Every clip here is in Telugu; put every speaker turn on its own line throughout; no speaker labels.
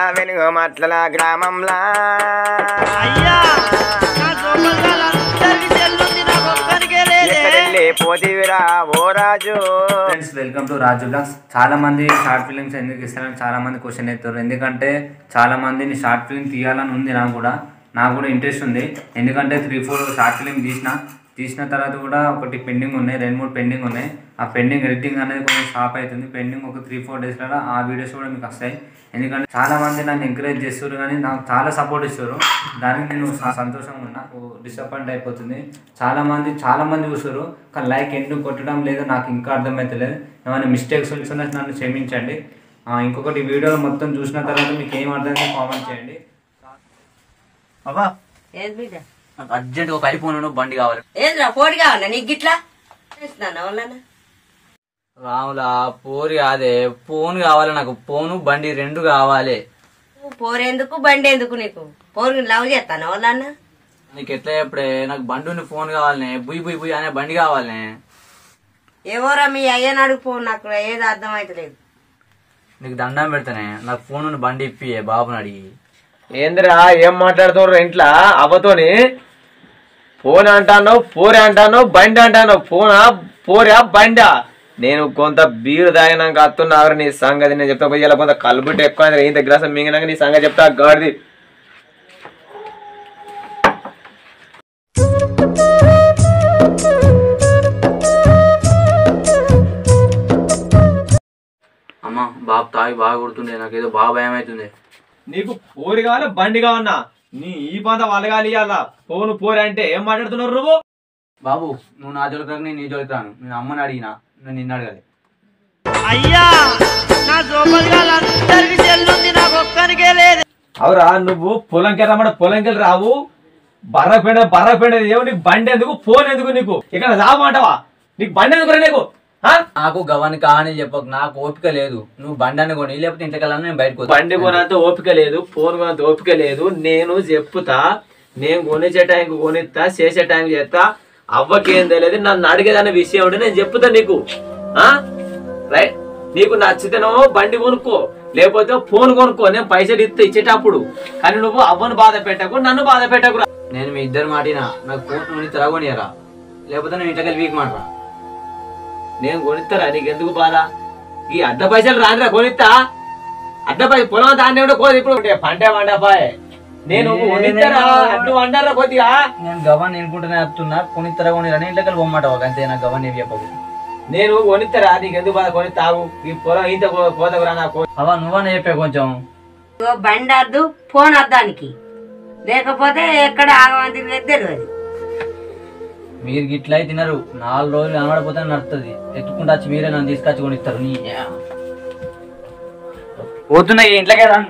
వెనుగ మట్ల గ్రామంలా
అయ్యా నా సోమగాలందరికీ చెల్లుంది నాకు ఒక్కరికే లేదే
ఎక్కడెళ్ళి పోతివిరా ఓ Raju
friends welcome to Raju vlogs చాలా మంది షార్ట్ ఫిలిమ్స్ ఎందుకు ఇస్తారని చాలా మంది క్వశ్చన్ ఎత్తారు ఎందుకంటే చాలా మందిని షార్ట్ ఫిలిం తీయాలని ఉంది నాకు కూడా నాకు కూడా ఇంట్రెస్ట్ ఉంది ఎందుకంటే త్రీ ఫోర్ షార్ట్ ఫిలిం తీసిన తీసిన తర్వాత కూడా ఒకటి పెండింగ్ ఉన్నాయి రెండు మూడు పెండింగ్ ఉన్నాయి ఆ పెండింగ్ ఎడిటింగ్ అనేది కొంచెం స్టాప్ అవుతుంది పెండింగ్ ఒక త్రీ ఫోర్ డేస్లో ఆ వీడియోస్ కూడా మీకు వస్తాయి ఎందుకంటే చాలా మంది నన్ను ఎంకరేజ్ చేస్తారు కానీ నాకు చాలా సపోర్ట్ ఇస్తారు దానికి నేను స- సంతోషంగా ఉన్నా నాకు డిసప్పాయింట్ అయిపోతుంది చాలా మంది చాలా మంది చూస్తారు కానీ లైక్ ఎందుకు కొట్టడం లేదు నాకు ఇంకా అర్థమవుతలేదు ఏమైనా మిస్టేక్స్ ఉన్నా నన్ను క్షమించండి ఆ, ఇంకొకటి వీడియో మొత్తం చూసిన తర్వాత మీకు ఏం అర్థమైందో కామెంట్ చేయండి
అవ్వా
ఏది బిడ్డ
నాకు అర్జెంట్ ఒక ఐఫోన్ బండి కావాలి
ఏంద్రా పోటీ కావాలా నీకు గిట్లా చేస్తున్నాను వాళ్ళన్నా
రాములా పోరి కాదే ఫోన్ కావాలి నాకు ఫోను బండి రెండు కావాలి
నువ్వు పోరేందుకు బండి ఎందుకు నీకు పోరు లవ్ చేస్తాను వాళ్ళన్నా
నీకు ఎట్లా ఎప్పుడే నాకు బండి ఉన్న ఫోన్ కావాలనే బుయ్ బుయ్ బుయ్ అనే బండి కావాలనే
ఎవరా మీ అయ్యని అడుగు నాకు ఏది అర్థం అవుతలేదు
నీకు దండం పెడతానే నాకు ఫోన్ ఉన్న బండి ఇప్పి బాబుని అడిగి
ఏందిరా ఏం మాట్లాడుతున్నారు ఇంట్లో అవ్వతోని ఫోన్ అంటాను పోరే అంటాను బండి అంటాను ఫోనా పోరా బండా నేను కొంత బీరు తాగినాక అత్తున్నావు నీ సంగతి నేను చెప్తా పోయి ఇలా కొంత కలుబుట్టు ఎక్కువ అయింది. ఇంత గ్లాసం మింగినాక నీ సంగతి చెప్తా గాడిది
అమ్మ బాబు తాగి బాగా కొడుతుండే నాకు ఏదో బాగా భయం అవుతుంది
నీకు పోరి కావాలా బండి కావన్నా నీ ఈ పంత వాళ్ళగాలి ఇవాళ ఫోన్ పోరి అంటే ఏం మాట్లాడుతున్నారు నువ్వు
బాబు నువ్వు నా జోలికి రాకు, నేను నీ జోలికి రాను నేను అమ్మని అడిగినా నేను నిన్ను అడగాలి
అయ్యా నా సోమగాలందరికీ చెల్లుంది నాకు ఒక్కరికే లేదే
అవురా నువ్వు పొలంకి రమ్మడ పొలంకి రావు బర్ర పెండ బర్ర పెండ ఏమో నీకు బండి ఎందుకు ఫోన్ ఎందుకు నీకు ఇక్కడ రామంటావా నీకు బండి ఎందుకు నీకు ఆ?
నాకు గవాని కాని చెప్పకు నాకు ఓపిక లేదు నువ్వు బండి అని కొని లేకపోతే ఇంటికెళ్ళాలని నేను బయటకు వస్తా.
బండి కొనంత ఓపిక లేదు ఫోన్ కొనంత ఓపిక లేదు నేను చెప్పుతా నేను కొనిచ్చే టైంకి కొనిస్తా చేసే టైం చేస్తా అవ్వకేం తెలియదు నన్ను అడిగేదన్న విషయం ఉంటే నేను చెప్తా నీకు ఆ రైట్ నీకు నచ్చితేనో బండి కొనుక్కో లేకపోతే ఫోన్ కొనుక్కో నేను పైసలు ఇస్తే ఇచ్చేటప్పుడు కానీ నువ్వు అవ్వను బాధ పెట్టకు నన్ను బాధ పెట్టకు
నేను మీ ఇద్దరు మాటినా నాకు ఫోన్ నువ్వు తిరగనియరా లేకపోతే నేను ఇంటికెళ్ళి వీక్ మాట్రా
నేను కొనిస్తారా నీకు ఎందుకు బాధ ఈ అడ్డ పైసలు రానిరా కొనిస్తా అడ్డ పై పొలం దాన్ని కూడా కోది ఇప్పుడు ఉంటే పంటే వండపాయ్ నేను కొనిస్తారా అడ్డు వండారా కొద్దిగా
నేను గవాన్ ఎనుకుంటూనే వస్తున్నా కొని తిరగనిరా నేను ఇంటికెళ్ళి బొమ్మాట అంతే నాకు గవాన్ ఏవి చెప్పకు
నేను కొనిస్తారా నీకు ఎందుకు బాధ కొని తాగు ఈ పొలం ఇంత కోతకురా నా కో
అవా నువ్వనే చెప్పే కొంచెం
ఇగో బండి వద్దు ఫోన్ వద్దానికి లేకపోతే ఎక్కడ ఆగమంది తెలియదు
మీరు గిట్లయి తినరు నాలుగు రోజులు కనబడిపోతే నడుతుంది ఎత్తుకుంటా వచ్చి మీరే నన్ను తీసుకొచ్చి కొని ఇస్తారు నీ పోతున్నాయి ఇంట్లోకే రా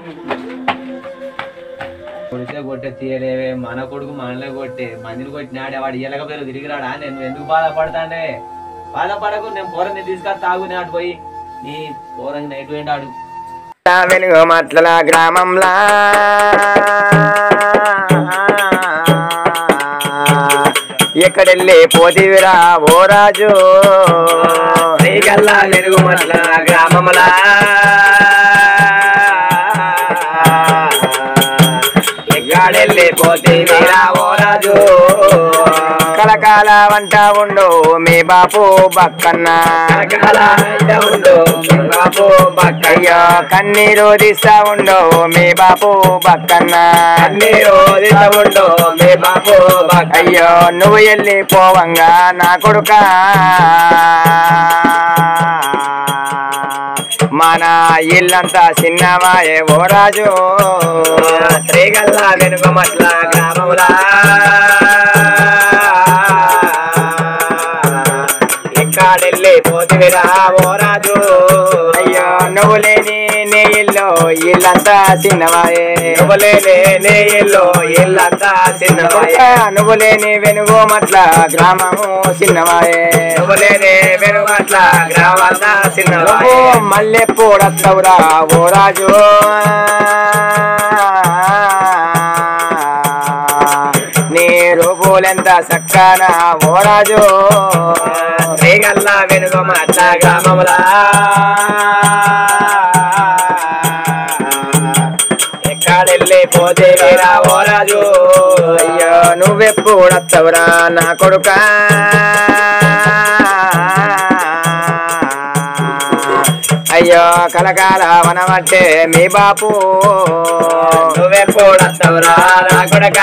కొడితే కొట్టే తీయలేవే మన కొడుకు మనలే కొట్టే మందిని కొట్టినాడే వాడు ఇయ్యలేకపోయారు తిరిగి రాడా నేను ఎందుకు బాధపడతాండే బాధపడకు నేను పోరని తీసుకొస్తా తాగు నేను అటు పోయి నీ పోరంగి నైట్ పోయిండాడు వెనుగ మట్ల గ్రామంలా ఎక్కడెళ్ళి పోతివిరా ఓ రాజు శ్రీగల్లా వెనుగు మట్ల గ్రామంలా ఎక్కడెళ్ళి పోతివిరా ఓ రాజు కలకాల వంట ఉండు మీ బాపు బక్కన్న కలకాల వంట ఉండు మీ బాపు బక్కయ్యో కన్నీరు తీస్తా ఉండు మీ బాపు బక్కన్న కన్నీరు తీస్తా ఉండు మీ బాపు అయ్యో నువ్వు వెళ్ళి పోవంగా నా కొడుక మన ఇల్లంతా చిన్నవాయే ఓ రాజు శ్రీగల్లా వెనుకమట్ల గ్రామములా ఎక్కడెళ్ళి పోతివిరా ఓ రాజు అయ్యో నువ్వు లేని నీ ఇల్లు ఇల్లంతా చిన్నవాయే నువ్వు లేని నీ ఇల్లు ఇల్లంతా చిన్నవాయే నువ్వు లేని వెనుగోమట్ల గ్రామము చిన్నవాయే నువ్వు లేని వెనుగట్ల గ్రామంతా చిన్నవాయే మళ్ళీ పూడత్తవురా ఓ రాజు నీ రూపులెంత చక్కన ఓ రాజు శ్రీగల్లా వెనుగమట్ల గ్రామములా ఎక్కడెళ్ళిపోతే రావో రాజు అయ్యో నువ్వెప్పుడత్తవురా నా కొడుకా అయ్యో కలకాల వనమట్టే మీ బాపు నువ్వెప్పుడత్తవురా నా కొడుకా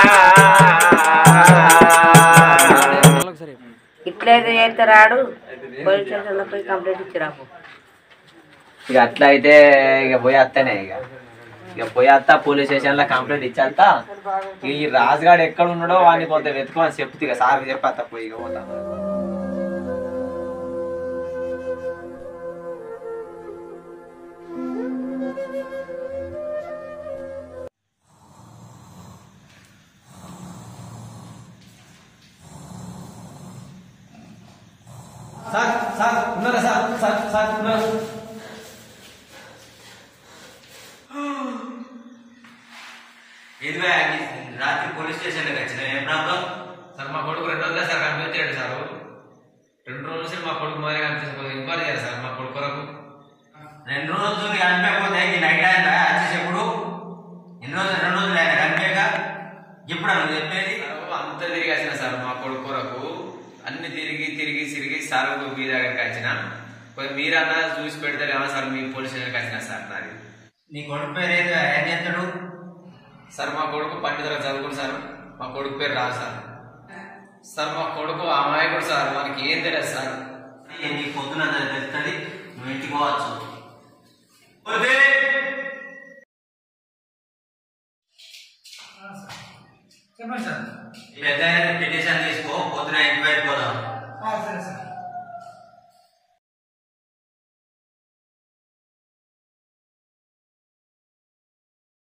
ఇట్లయితే చేస్తే రాడు పోలీస్ స్టేషన్లో పోయి కంప్లైంట్ ఇచ్చి రాపు
ఇక అట్లా అయితే ఇక పోయి వస్తానే ఇక ఇక పోయి వస్తా పోలీస్ స్టేషన్ లో కంప్లైంట్ ఇచ్చేస్తా ఇక ఈ రాజుగాడు ఎక్కడ ఉన్నాడో వాడిని కొంత వెతుకోమని చెప్తే ఇక సార్ చెప్పేస్తా పోయి ఇక పోతా
రాత్రి పోలీస్ స్టేషన్కి వచ్చిన ఏం ప్రాబ్లం
సార్ మా కొడుకు రెండు రోజులే సార్ కనిపించాడు సార్ రెండు రోజుల నుంచి మా కొడుకు మొదలు కనిపించకపోతే ఎంక్వైరీ చేయాలి సార్ మా కొడుకు కొరకు
రెండు రోజులు కనిపించకపోతే ఈ నైట్ అయిందా వచ్చేసేప్పుడు ఎన్ని రోజులు రెండు రోజులు ఆయన కనిపించక ఇప్పుడు నువ్వు చెప్పేది
అంత తిరిగి వచ్చిన సార్ మా కొడుకు కొరకు అన్ని తిరిగి తిరిగి తిరిగి సార్ మీ దగ్గరికి వచ్చిన పోయి మీరన్నా చూసి పెడతారేమో సార్ మీ పోలీస్ స్టేషన్కి వచ్చిన సార్ నాది
నీ కొడుకు పేరు ఏదో ఏం చేస్తాడు
సార్ మా కొడుకు పండితులకు చదువుకుని సార్ మా కొడుకు పేరు రాదు సార్ సార్ మా కొడుకు అమాయకుడు సార్ మనకి ఏం తెలియదు సార్
నీ పొద్దున తెలుస్తుంది నువ్వు ఇంటికి పోవచ్చు
చెప్పండి సార్
పెద్ద పిటిషన్ తీసుకో పొద్దున ఎంక్వైరీ పోదాం
సరే సార్